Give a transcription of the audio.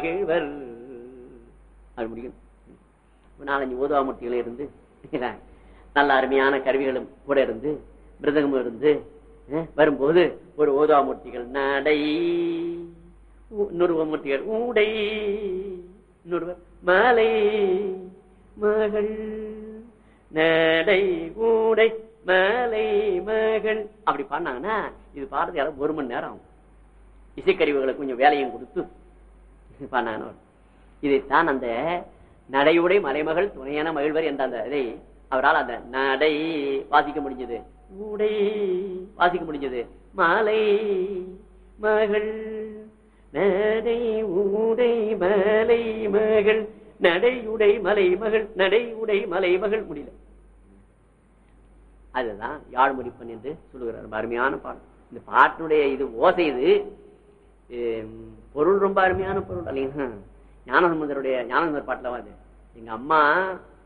கேழ்வர் அது முடியும் ஒரு நாலஞ்சு ஓதுவாமூர்த்திகளே இருந்து நல்ல அருமையான கருவிகளும் கூட இருந்து மிருதகமும் இருந்து அஹ், வரும்போது ஒரு ஓதுவாமூர்த்திகள் நடை ஊ- இன்னொரு மூர்த்திகள் ஊடை இன்னொருவர் மாலை மகள் நடை ஊடை மாலை மகள் அப்படி பாடினாங்கன்னா இது பாடுறது யாரும் ஒரு மணி நேரம் ஆகும் இசைக்கருவிகளுக்கு கொஞ்சம் வேலையும் கொடுத்து பாடினாங்கன்னா வரும். இதைத்தான் அந்த நடையுடை மலைமகள் துணையான மகிழ்வர் என்ற அந்த இதை அவரால் அந்த நடை வாசிக்க முடிஞ்சது உடை வாசிக்க முடிஞ்சது மாலை மகள் நடை உடை மலை மகள் நடையுடை மலை மகள் நடையுடை மலை மகள் முடியல அதுதான் யாழ்மொழிப்பன் என்று சொல்லுகிறார் ரொம்ப அருமையான பாடல் இந்த பாட்டினுடைய இது ஓசை இது ஹம், பொருள் ரொம்ப அருமையான பொருள் இல்லைங்களா ஞானசம்பந்தருடைய ஞானசம்பந்தர் பாட்டுல அது எங்க அம்மா